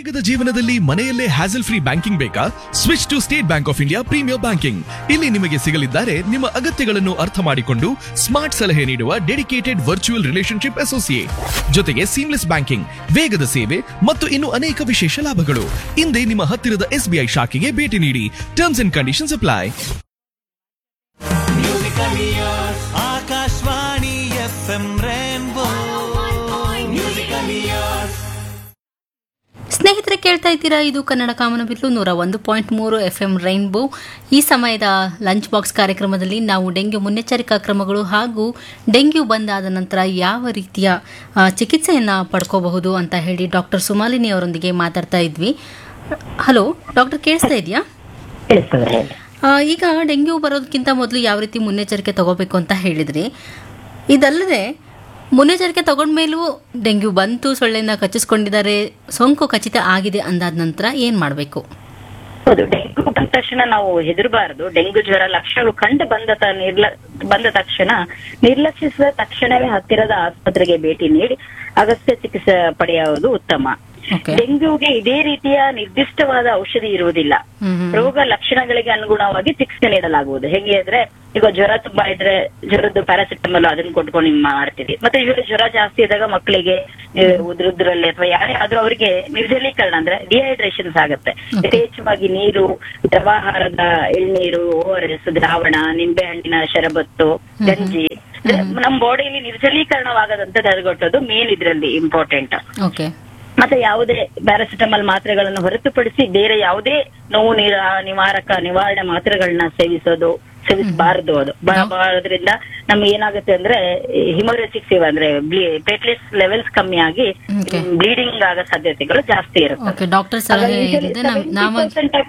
ವೇಗದ ಜೀವನದಲ್ಲಿ ಮನೆಯಲ್ಲೇ ಹ್ಯಾಸಲ್ ಫ್ರೀ ಬ್ಯಾಂಕಿಂಗ್ ಬೇಕಾ switch to State Bank of India premier banking ಇಲ್ಲಿ ನಿಮಗೆ ಸಿಗಲಿದ್ದಾರೆ ನಿಮ್ಮ ಅಗತ್ಯಗಳನ್ನು ಅರ್ಥ ಮಾಡಿಕೊಂಡು ಸ್ಮಾರ್ಟ್ ಸಲಹೆ ನೀಡುವ ಡೆಡಿಕೇಟೆಡ್ ವರ್ಚುವಲ್ ರಿಲೇಶನ್ಶಿಪ್ ಅಸೋಸಿಯೇಟ್ ಜೊತೆಗೆ ಸೀಮ್ಲೆಸ್ ಬ್ಯಾಂಕಿಂಗ್ ವೇಗದ ಸೇವೆ ಮತ್ತು ಇನ್ನು ಅನೇಕ ವಿಶೇಷ ಲಾಭಗಳು ಹಿಂದೆ ನಿಮ್ಮ ಹತ್ತಿರದ ಎಸ್ಬಿಐ ಶಾಖೆಗೆ ಭೇಟಿ ನೀಡಿ terms and conditions apply Akashavani F M rainbow musical years ಸ್ನೇಹಿತರೆ ಕೇಳ್ತಾ ಇದ್ದೀರಾ ಇದು ಕನ್ನಡ ಕಾಮನಬಿಲ್ಲು ನೂರ ಒಂದು ಪಾಯಿಂಟ್ ಮೂರು ಎಫ್ ಎಂ ರೈನ್ಬೋ ಈ ಸಮಯದ ಲಂಚ್ ಬಾಕ್ಸ್ ಕಾರ್ಯಕ್ರಮದಲ್ಲಿ ನಾವು ಡೆಂಗ್ಯೂ ಮುನ್ನೆಚ್ಚರಿಕಾ ಕ್ರಮಗಳು ಹಾಗೂ ಡೆಂಗ್ಯೂ ಬಂದಾದ ನಂತರ ಯಾವ ರೀತಿಯ ಆ, ಚಿಕಿತ್ಸೆಯನ್ನು ಪಡ್ಕೋಬಹುದು ಅಂತ ಹೇಳಿ ಡಾಕ್ಟರ್ ಸುಮಾಲಿನಿ ಅವರೊಂದಿಗೆ ಮಾತಾಡ್ತಾ ಇದ್ವಿ ಹಲೋ ಡಾಕ್ಟರ್ ಕೇಳಿಸ್ತಾ ಇದೆಯಾ ತಿಳಿಸ್ತದೆ ಹೇಳಿ ಆ, ಈಗ ಡೆಂಗ್ಯೂ ಬರೋದಕ್ಕಿಂತ ಮೊದಲು ಯಾವ ರೀತಿ ಮುನ್ನೆಚ್ಚರಿಕೆ ತಗೋಬೇಕು ಅಂತ ಹೇಳಿದ್ರಿ ಇದಲ್ಲದೆ ಮುನ್ನೆಚ್ಚರಿಕೆ ತಗೊಂಡ್ಮೇಲೂ ಡೆಂಗ್ಯೂ ಬಂತು ಸೊಳ್ಳೆನ ಕಚ್ಚಿಸ್ಕೊಂಡಿದ್ದಾರೆ ಸೋಂಕು ಖಚಿತ ಆಗಿದೆ ಅಂದಾದ ನಂತರ ಏನು ಮಾಡಬೇಕು ಹೌದು ಡೆಂಗು ಬಂದ ತಕ್ಷಣ ನಾವು ಹೆದರಬಾರದು ಡೆಂಗು ಜ್ವರ ಲಕ್ಷಣಗಳು ಕಂಡು ಬಂದ ತ- ನಿರ್ಲ ಬಂದ ತಕ್ಷಣ ನಿರ್ಲಕ್ಷಿಸಿದ ತಕ್ಷಣವೇ ಹತ್ತಿರದ ಆಸ್ಪತ್ರೆಗೆ ಭೇಟಿ ನೀಡಿ ಅಗತ್ಯ ಚಿಕಿತ್ಸೆ ಪಡೆಯುವುದು ಉತ್ತಮ ಓಕೆ ಡೆಂಗ್ಯೂಗೆ ಇದೇ ರೀತಿಯ ನಿರ್ದಿಷ್ಟವಾದ ಔಷಧಿ ಇರುವುದಿಲ್ಲ ಹ್ಮ್ ಹ್ಮ್. ರೋಗ ಲಕ್ಷಣಗಳಿಗೆ ಅನುಗುಣವಾಗಿ ಚಿಕಿತ್ಸೆ ನೀಡಲಾಗುವುದು ಹೇಗೆ ಅಂದ್ರೆ ಈಗ ಜ್ವರ ತುಂಬಾ ಇದ್ರೆ ಜ್ವರದ್ದು ಪ್ಯಾರಾಸಿಟಮಲ್ ಅದನ್ನ ಕೊಟ್ಕೊಂಡು ಹಿಂಗ್ ಮಾಡ್ತೀವಿ ಮತ್ತೆ ಇವಾಗ ಜ್ವರ ಜಾಸ್ತಿ ಇದ್ದಾಗ ಮಕ್ಕಳಿಗೆ ಉದ್ರುದ್ರಲ್ಲಿ ಅಥವಾ ಯಾರೇ ಆದ್ರೂ ಅವರಿಗೆ ನಿರ್ಜಲೀಕರಣ ಅಂದ್ರೆ ಡಿಹೈಡ್ರೇಷನ್ಸ್ ಆಗುತ್ತೆ ಯಥೇಚ್ಛವಾಗಿ ನೀರು ದ್ರವಾಹಾರದ ಎಳ್ನೀರು ಓ ಆರ್ ಎಸ್ ದ್ರಾವಣ ನಿಂಬೆ ಹಣ್ಣಿನ ಶರಬತ್ತು ಗಂಜಿ ಅಂದ್ರೆ ನಮ್ಮ ಬಾಡಿಯಲ್ಲಿ ನಿರ್ಜಲೀಕರಣವಾಗದಂತೆ ತಡೆಗಟ್ಟೋದು ಮೇನ್ ಇದ್ರಲ್ಲಿ ಇಂಪಾರ್ಟೆಂಟ್ ಓಕೆ ಮತ್ತೆ ಯಾವುದೇ ಪ್ಯಾರಾಸಿಟಮಲ್ ಮಾತ್ರೆಗಳನ್ನು ಹೊರತುಪಡಿಸಿ ಬೇರೆ ಯಾವುದೇ ನೋವು ನಿರ ನಿವಾರಕ ನಿವಾರಣೆ ಮಾತ್ರೆಗಳನ್ನ ಸೇವಿಸೋದು ಸೇವಿಸಬಾರದು ಅದು ಬಾರದ್ರಿಂದ ನಮ್ಗೆ ಏನಾಗುತ್ತೆ ಅಂದ್ರೆ ಹಿಮೋರೆಸಿಕ್ ಫೀವರ್ ಅಂದ್ರೆ ಪ್ಲೇಟ್ಲೆಟ್ಸ್ ಲೆವೆಲ್ಸ್ ಕಮ್ಮಿ ಆಗಿ Okay. ಬ್ಲೀಡಿಂಗ್ ಆಗೋ ಸಾಧ್ಯತೆಗಳು ಜಾಸ್ತಿ ಇರುತ್ತೆ ಓಕೆ ಡಾಕ್ಟರ್ ಸಲಹೆ ಇಲ್ಲದೆ ನಾವು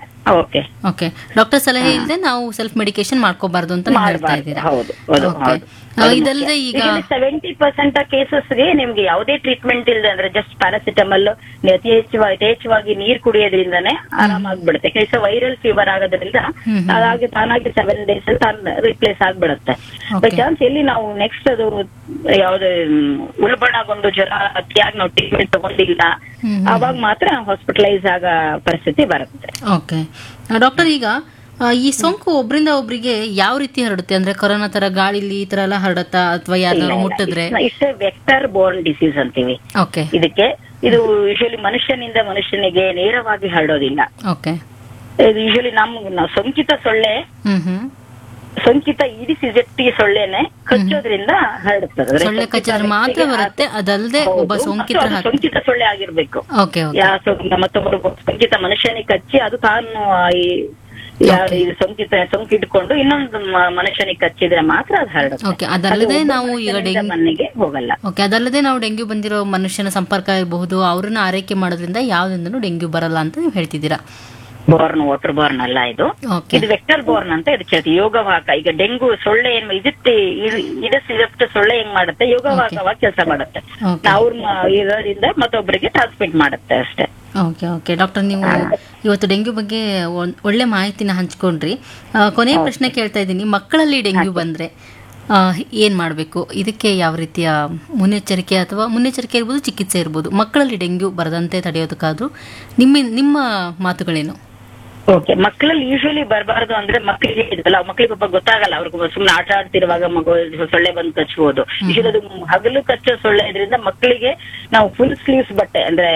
ಓಕೆ ಓಕೆ ಡಾಕ್ಟರ್ ಸಲಹೆ ಇಲ್ಲದೆ ನಾವು ಸೆಲ್ಫ್ ಮೆಡಿಕೇಶನ್ ಮಾಡ್ಕೋಬಾರ್ದು ಅಂತ ನೀವು ಹೇಳ್ತಾ ಮಾಡಬಾರ್ದು ಇದ್ದೀರಾ ಹೌದು ಹೌದು Okay. ಹೌದು ಆ, ಇದಲ್ಲದೆ ಈಗ ಸೆವೆಂಟಿ ಪರ್ಸೆಂಟ್ ಕೇಸಸ್ಗೆ ನಿಮ್ಗೆ ಯಾವುದೇ ಟ್ರೀಟ್ಮೆಂಟ್ ಇಲ್ಲದೆ ಅಂದ್ರೆ ಜಸ್ಟ್ ಪ್ಯಾರಾಸಿಟಮಲ್ ಅತಿ ಹೆಚ್ಚುವಾಗಿ ಯಥೇಚ್ಛವಾಗಿ ನೀರ್ ಕುಡಿಯೋದ್ರಿಂದಾನೇ ಆರಾಮಾಗ್ಬಿಡುತ್ತೆ ಕೆಲಸ ವೈರಲ್ ಫೀವರ್ ಆಗೋದ್ರಿಂದ ಹ್ಮ್ ಹ್ಮ್. ಅದಾಗಿ ತಾನಾಗಿ ಸೆವೆನ್ ಡೇಸ್ ತಾನು ರಿಪ್ಲೇಸ್ ಆಗ್ಬಿಡುತ್ತೆ Okay. ಬೈ ಚಾನ್ಸ್ ಎಲ್ಲಿ ನಾವು ನೆಕ್ಸ್ಟ್ ಅದು ಯಾವ್ದು ಮ್, ಉಲ್ಬಣಗೊಂಡು ಜ್ವರ ಅತಿಯಾಗಿ ನಾವು ಟ್ರೀಟ್ಮೆಂಟ್ ತಗೊಂಡಿಲ್ಲ ಹ್ಮ್ ಹ್ಮ್. ಅವಾಗ ಮಾತ್ರ ಹಾಸ್ಪಿಟಲೈಸ್ ಆಗೋ ಪರಿಸ್ಥಿತಿ ಬರುತ್ತೆ ಓಕೆ ಡಾಕ್ಟರ್ ಈಗ ಆ, ಈ ಸೋಂಕು ಒಬ್ರಿಂದ ಒಬ್ರಿಗೆ ಯಾವ ರೀತಿ ಹರಡುತ್ತೆ ಅಂದ್ರೆ ಕೊರೋನಾ ತರ ಗಾಳಿಲಿ ಈ ತರ ಎಲ್ಲ ಹರಡುತ್ತಾ ಅಥವಾ ಯಾರು ಮುಟ್ಟಿದ್ರೆ ಇಷ್ಟೇ ವೆಕ್ಟರ್ ಬೋರ್ನ್ ಡಿಸೀಸ್ ಅಂತೀವಿ ಓಕೆ ಇದಕ್ಕೆ ಇದು ಯೂಶಲಿ ಮನುಷ್ಯನಿಂದ ಮನುಷ್ಯನಿಗೆ ನೇರವಾಗಿ ಹರಡೋದಿಲ್ಲ ಓಕೆ ಇದು ಯೂಶಲಿ ನಮ್ಮ ನಾವು ಸೋಂಕಿತ ಸೊಳ್ಳೆ ಹ್ಮ್ ಹ್ಮ್ ಸೋಂಕಿತ ಇಡಿಸ್ ಇಜೆಕ್ಟಿ ಸೊಳ್ಳೆನೆ ಕಚ್ಚೋದ್ರಿಂದ ಹರಡುತ್ತದೆ ಅಂದ್ರೆ ಸೊಳ್ಳೆ ಸೋಂಕಿತ ಕಚ್ಚಿದ್ರೆ ಮಾತ್ರ ವ್ಯಕ್ತಿಗೆ ಬರುತ್ತೆ ಅದಲ್ಲದೆ ಹೌದು, ಒಬ್ಬ ಮತ್ತು ಸೋಂಕಿತರ ಅದು ಸೋಂಕಿತ ಸೊಳ್ಳೆ ಆಗಿರ್ಬೇಕು ಓಕೆ ಓಕೆ ಯಾ ಸೋಂಕಿತ ಮತ್ತೊಬ್ಬರು ಸೋಂಕಿತ ಮನುಷ್ಯನಿಗೆ ಕಚ್ಚಿ ಅದು ತಾನು ಆ ಈ ಯಾರು ಈ ಸೋಂಕಿತ ಸೋಂಕಿಟ್ಕೊಂಡು ಇನ್ನೊಂದು ಮ- ಮನುಷ್ಯನಿಗೆ ಕಚ್ಚಿದ್ರೆ ಮಾತ್ರ ಅದು ಹರಡುತ್ತೆ ಓಕೆ ಅದಲ್ಲದೆ ಅದು ಒಬ್ಬ ನಾವು ಈಗ ಮನುಷ್ಯನಿಂದ ಡೆಂಗ್ಯೂ ಮನೆಗೆ ಹೋಗಲ್ಲ ಓಕೆ ಅದಲ್ಲದೆ ನಾವು ಡೆಂಗ್ಯೂ ಬಂದಿರೋ ಮನುಷ್ಯನ ಸಂಪರ್ಕ ಇರಬಹುದು ಅವ್ರನ್ನ ಆರೈಕೆ ಮಾಡೋದ್ರಿಂದ ಯಾವ್ದಿಂದನೂ ಡೆಂಗ್ಯೂ ಬರಲ್ಲ ಅಂತ ನೀವು ಹೇಳ್ತಿದ್ದೀರಾ ಬೋರ್ನ್ ವಾಟರ್ ಬೋರ್ನ್ ಅಲ್ಲ ಇದು ಓಕೆ ಇದು ವೆಕ್ಟರ್ ಬೋರ್ನ್ ಅಂತ ಇದಕ್ಕೆ ಹೇಳ್ತೀವಿ ಯೋಗವಾಹಕ ಈಗ ಡೆಂಗು ಸೊಳ್ಳೆ ಏನ್ ಇದಿತ್ತೆ ಇದಸ್ ಇದಷ್ಟು ಸೊಳ್ಳೆ ಹೆಂಗ್ ಮಾಡುತ್ತೆ ಯೋಗವಾಹಕವಾಗಿ ಕೆಲಸ ಮಾಡುತ್ತೆ Okay. ನಾವು ಇರೋದ್ರಿಂದ ಮತ್ತೊಬ್ಬರಿಗೆ ಟ್ರಾನ್ಸ್ಮಿಟ್ ಮಾಡುತ್ತೆ ಅಷ್ಟೇ ಓಕೆ ಓಕೆ ಡಾಕ್ಟರ್ ನೀವು ಇವತ್ತು ಡೆಂಗ್ಯೂ ಬಗ್ಗೆ ಒನ್- ಒಳ್ಳೆ ಮಾಹಿತಿನ ಹಂಚ್ಕೊಂಡ್ರಿ ಆ, ಕೊನೆಯ ಪ್ರಶ್ನೆ ಕೇಳ್ತಾ ಇದ್ದೀನಿ ಮಕ್ಕಳಲ್ಲಿ ಡೆಂಗ್ಯೂ ಬಂದ್ರೆ ಆ, ಏನ್ ಮಾಡಬೇಕು ಇದಕ್ಕೆ ಯಾವ ರೀತಿಯ ಮುನ್ನೆಚ್ಚರಿಕೆ ಅಥವಾ ಮುನ್ನೆಚ್ಚರಿಕೆ ಇರ್ಬೋದು ಚಿಕಿತ್ಸೆ ಇರ್ಬೋದು ಮಕ್ಕಳಲ್ಲಿ ಡೆಂಗ್ಯೂ ಬರದಂತೆ ತಡೆಯೋದಕ್ಕಾದ್ರೂ ನಿಮ್ಮ ನಿಮ್ಮ ಮಾತುಗಳೇನು ಓಕೆ ಮಕ್ಕಳಲ್ಲಿ ಯೂಶಲಿ ಬರಬಾರದು ಅಂದ್ರೆ ಮಕ್ಕಳಿಗೆ ಇದಲ್ಲ ಮಕ್ಕಳಿಗೆ ಒಬ್ಬ ಗೊತ್ತಾಗಲ್ಲ ಅವ್ರಿಗೆ ಸುಮ್ನೆ ಆಟ ಆಡ್ತಿರುವಾಗ ಮಗು ಸೊಳ್ಳೆ ಬಂದು ಕಚ್ಚಬಹುದು ಯೂಶಲಿ ಅದು ಹಗಲು ಕಚ್ಚೋ ಸೊಳ್ಳೆ ಇದರಿಂದ ಮಕ್ಕಳಿಗೆ ನಾವು ಫುಲ್ ಸ್ಲೀವ್ಸ್ ಬಟ್ಟೆ ಅಂದ್ರೆ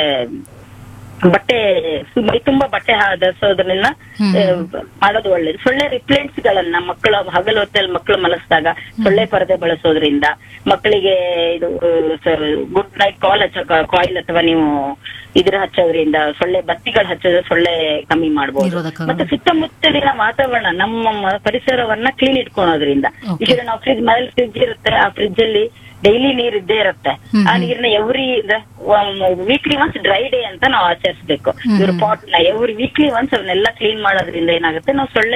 ಬಟ್ಟೆ ಸು- ಮೈ ತುಂಬಾ ಬಟ್ಟೆ ಹಾ- ಧರಿಸೋದ್ರಿಂದ ಹ್ಮ್. ಆ, ಮಾಡೋದು ಒಳ್ಳೇದು ಸೊಳ್ಳೆ ರಿಪ್ಲೆಂಟ್ಸ್ ಗಳನ್ನ ಮಕ್ಕಳು ಹಗಲು ಹೊತ್ತಲ್ಲಿ ಮಕ್ಕಳು ಮಲಗಿಸಿದಾಗ ಸೊಳ್ಳೆ ಪರದೆ ಬಳಸೋದ್ರಿಂದ ಮಕ್ಕಳಿಗೆ ಇದು ಗುಡ್ ನೈಟ್ ಕಾಲ್ ಹಚ್ಚೋ ಕಾಯಿಲ್ ಅಥವಾ ನೀವು ಇದ್ರ ಹಚ್ಚೋದ್ರಿಂದ ಸೊಳ್ಳೆ ಬತ್ತಿಗಳು ಹಚ್ಚೋದ್ರೆ ಸೊಳ್ಳೆ ಕಮ್ಮಿ ಮಾಡಬಹುದು ನಿರೋಧಕ. ಮತ್ತೆ ಸುತ್ತಮುತ್ತಲಿನ ವಾತಾವರಣ ನಮ್ಮ ಮ- ಪರಿಸರವನ್ನ ಕ್ಲೀನ್ ಇಟ್ಕೊಳೋದ್ರಿಂದ Okay. ಈಗ ನಾವು ಫ್ರಿಜ್ ಮನೇಲಿ ಫ್ರಿಜ್ ಇರುತ್ತೆ ಆ ಫ್ರಿಜ್ ಅಲ್ಲಿ ಡೈಲಿ ನೀರ್ ಇದ್ದೇ ಇರುತ್ತೆ ಹ್ಮ್ ಆ ಹ್ಮ್. ನೀರ್ನ every weekly once dry day ಅಂತ ನಾವು ಆಚರಿಸಬೇಕು ಹ್ಮ್ ಇವ್ರ ಹ್ಮ್. ಪಾಟ್ ನ ಎವ್ರಿ ವೀಕ್ಲಿ ಒನ್ಸ್ ಅವನ್ನೆಲ್ಲ ಕ್ಲೀನ್ ಮಾಡೋದ್ರಿಂದ ಏನಾಗುತ್ತೆ ನಾವು ಸೊಳ್ಳೆ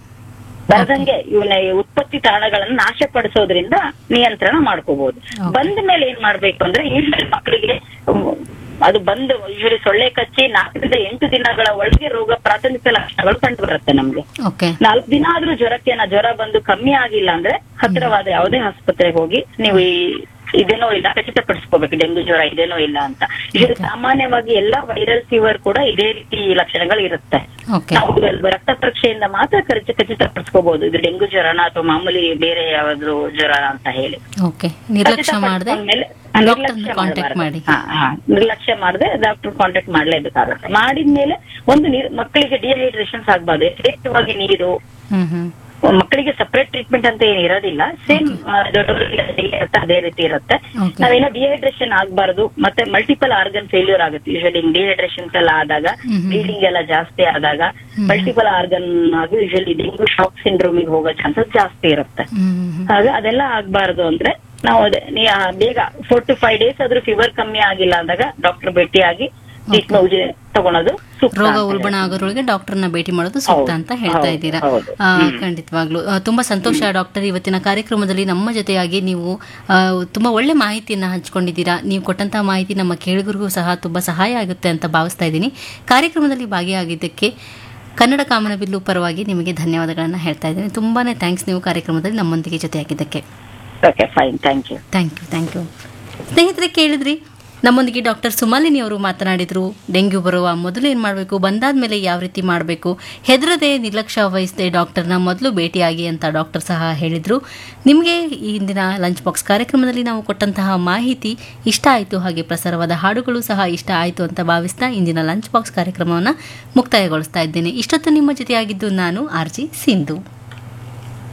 ಬರದಂಗೆ ಇವನ ಉತ್ಪತ್ತಿ ತಾಣಗಳನ್ನ ನಾಶಪಡಿಸೋದ್ರಿಂದ ನಿಯಂತ್ರಣ ಮಾಡ್ಕೋಬಹುದು Okay. ಬಂದ ಮೇಲೆ ಏನ್ ಮಾಡ್ಬೇಕು ಅಂದ್ರೆ ಯೂಶಲಿ ಮಕ್ಕಳಿಗೆ ಉಮ್, ಅದು ಬಂದು ಯೂಶಲಿ ಸೊಳ್ಳೆ ಕಚ್ಚಿ ನಾಲ್ಕರಿಂದ ಎಂಟು ದಿನಗಳ ಒಳಗೆ ರೋಗ ಪ್ರಾಥಮಿಕ ಲಕ್ಷಣಗಳು ಕಂಡು ಬರುತ್ತೆ ನಮ್ಗೆ ಓಕೆ ನಾಲ್ಕು ದಿನ ಆದ್ರೂ ಜ್ವರಕ್ಕೆ ನಾ ಜ್ವರ ಬಂದು ಕಮ್ಮಿ ಆಗಿಲ್ಲ ಅಂದ್ರೆ ಹತ್ತಿರವಾದ ಯಾವುದೇ ಆಸ್ಪತ್ರೆಗೆ ಹೋಗಿ ನೀವು ಈ ಇದೇನೋ ಇಲ್ಲ ಖಚಿತಪಡಿಸ್ಕೋಬೇಕು ಡೆಂಗು ಜ್ವರ ಇದೇನೋ ಇಲ್ಲ ಅಂತ ಇದು ಸಾಮಾನ್ಯವಾಗಿ ಎಲ್ಲಾ ವೈರಲ್ ಫೀವರ್ ಕೂಡ ಇದೇ ರೀತಿ ಲಕ್ಷಣಗಳು ಇರುತ್ತೆ ಓಕೆ ನಾವು ರಕ್ತ ಪರೀಕ್ಷೆಯಿಂದ ಮಾತ್ರ ಖಚಿತ ಖಚಿತಪಡಿಸ್ಕೋಬಹುದು ಇದು ಡೆಂಗು ಜ್ವರನ ಅಥವಾ ಮಾಮೂಲಿ ಬೇರೆ ಯಾವ್ದು ಜ್ವರ ಅಂತ ಹೇಳಿ ಓಕೆ ನಿರ್ಲಕ್ಷ್ಯ ಮಾಡದೆ ಖಚಿತಪಡಿಸ್ಕೊಂಡ್ಮೇಲೆ ಡಾಕ್ಟರ್ ನಿರ್ಲಕ್ಷ್ಯ ಕಾಂಟ್ಯಾಕ್ಟ್ ಮಾಡಿ ಹಾ, ಹಾ. ನಿರ್ಲಕ್ಷ್ಯ ಮಾಡದೆ ಡಾಕ್ಟರ್ ಕಾಂಟ್ಯಾಕ್ಟ್ ಮಾಡ್ಲೇಬೇಕಾಗುತ್ತೆ ಮಾಡಿದ್ಮೇಲೆ ಒಂದು ನೀರ್ ಮಕ್ಕಳಿಗೆ ಡಿಹೈಡ್ರೇಷನ್ಸ್ ಆಗ್ಬಾರ್ದು ಯಥೇಚ್ಛವಾಗಿ ನೀರು ಹ್ಮ್ ಹ್ಮ್ ಮಕ್ಕಳಿಗೆ ಸಪರೇಟ್ ಟ್ರೀಟ್ಮೆಂಟ್ ಅಂತ ಏನು ಇರೋದಿಲ್ಲ ಸೇಮ್ ದೊಡ್ಡವರಿಗೆ ಇರುತ್ತೆ ಅದೇ ರೀತಿ ಇರುತ್ತೆ Okay. ನಾವೇನೋ ಡಿಹೈಡ್ರೇಷನ್ ಆಗ್ಬಾರ್ದು ಮತ್ತೆ ಮಲ್ಟಿಪಲ್ ಆರ್ಗನ್ ಫೇಲ್ಯೂರ್ ಆಗುತ್ತೆ ಯೂಶಲಿ ಡಿಹೈಡ್ರೇಷನ್ಸ್ ಎಲ್ಲ ಆದಾಗ ಬ್ಲೀಡಿಂಗ್ ಎಲ್ಲ ಜಾಸ್ತಿ ಆದಾಗ ಮಲ್ಟಿಪಲ್ ಆರ್ಗನ್ ಆಗಿ ಯೂಶಲಿ ಡೆಂಗು ಶಾಕ್ ಸಿಂಡ್ರೋಮಿಗೆ ಹೋಗೋ ಚಾನ್ಸಸ್ ಜಾಸ್ತಿ ಇರುತ್ತೆ ಹ್ಮ್ ಹ್ಮ್ ಹಾಗೆ ಅದೆಲ್ಲ ಆಗ್ಬಾರ್ದು ಅಂದ್ರೆ ನಾವು ಅದೇ ನೀ- ಆ ಬೇಗ ಫೋರ್ ಟು ಫೈವ್ ಡೇಸ್ ಆದ್ರೂ ಫೀವರ್ ಕಮ್ಮಿ ಆಗಿಲ್ಲ ಅಂದಾಗ ಡಾಕ್ಟರ್ ಭೇಟಿಯಾಗಿ ಟ್ರೀಟ್ಮೆಂಟ್ ತಗೊಳೋದು ಸೂಕ್ತ ರೋಗ ಅಂತ ಉಲ್ಬಣ ಆಗೋದ್ರೊಳಗೆ ಡಾಕ್ಟರ್ನ ಭೇಟಿ ಮಾಡೋದು ಸೂಕ್ತ ಹೌದು, ಅಂತ ಹೇಳ್ತಾ ಹೌದು, ಇದ್ದೀರಾ ಹೌದು. ಆ, ಖಂಡಿತವಾಗ್ಲು ಆ, ತುಂಬಾ ಸಂತೋಷ ಡಾಕ್ಟರ್ ಇವತ್ತಿನ ಕಾರ್ಯಕ್ರಮದಲ್ಲಿ ನಮ್ಮ ಜೊತೆಯಾಗಿ ನೀವು ಆ, ತುಂಬಾ ಒಳ್ಳೆ ಮಾಹಿತಿಯನ್ನ ಹಂಚ್ಕೊಂಡಿದ್ದೀರಾ ನೀವು ಕೊಟ್ಟಂತಹ ಮಾಹಿತಿ ನಮ್ಮ ಕೇಳುಗರಿಗೂ ಸಹ ತುಂಬಾ ಸಹಾಯ ಆಗುತ್ತೆ ಅಂತ ಭಾವಿಸ್ತಾ ಇದ್ದೀನಿ ಕಾರ್ಯಕ್ರಮದಲ್ಲಿ ಭಾಗಿಯಾಗಿದ್ದಕ್ಕೆ ಕನ್ನಡ ಕಾಮನಬಿಲ್ಲು ಪರವಾಗಿ ನಿಮಗೆ ಧನ್ಯವಾದಗಳನ್ನು ಹೇಳ್ತಾ ಇದ್ದೀನಿ ತುಂಬಾನೇ ಥ್ಯಾಂಕ್ಸ್ ನೀವು ಕಾರ್ಯಕ್ರಮದಲ್ಲಿ ನಮ್ಮೊಂದಿಗೆ ಜೊತೆಯಾಗಿದ್ದಕ್ಕೆ okay fine thank you thank you thank you ಸ್ನೇಹಿತರೆ ಕೇಳಿದ್ರಿ ನಮ್ಮೊಂದಿಗೆ ಡಾಕ್ಟರ್ ಸುಮಾಲಿನಿ ಅವರು ಮಾತನಾಡಿದರು ಡೆಂಗ್ಯೂ ಬರುವ ಮೊದಲು ಏನು ಮಾಡಬೇಕು ಬಂದಾದ್ಮೇಲೆ ಯಾವ ರೀತಿ ಮಾಡಬೇಕು ಹೆದರದೆ ನಿರ್ಲಕ್ಷ್ಯ ವಹಿಸದೆ ಡಾಕ್ಟರ್ನ ಮೊದಲು ಭೇಟಿಯಾಗಿ ಅಂತ ಡಾಕ್ಟರ್ ಸಹ ಹೇಳಿದರು ನಿಮಗೆ ಈ ಹಿಂದಿನ ಲಂಚ್ ಬಾಕ್ಸ್ ಕಾರ್ಯಕ್ರಮದಲ್ಲಿ ನಾವು ಕೊಟ್ಟಂತಹ ಮಾಹಿತಿ ಇಷ್ಟ ಆಯಿತು ಹಾಗೆ ಪ್ರಸಾರವಾದ ಹಾಡುಗಳು ಸಹ ಇಷ್ಟ ಆಯಿತು ಅಂತ ಭಾವಿಸ್ತಾ ಇಂದಿನ ಲಂಚ್ ಬಾಕ್ಸ್ ಕಾರ್ಯಕ್ರಮವನ್ನು ಮುಕ್ತಾಯಗೊಳಿಸ್ತಾ ಇದ್ದೇನೆ ಇಷ್ಟೊತ್ತು ನಿಮ್ಮ ಜೊತೆಯಾಗಿದ್ದು ನಾನು ಆರ್ ಜಿ ಸಿಂಧು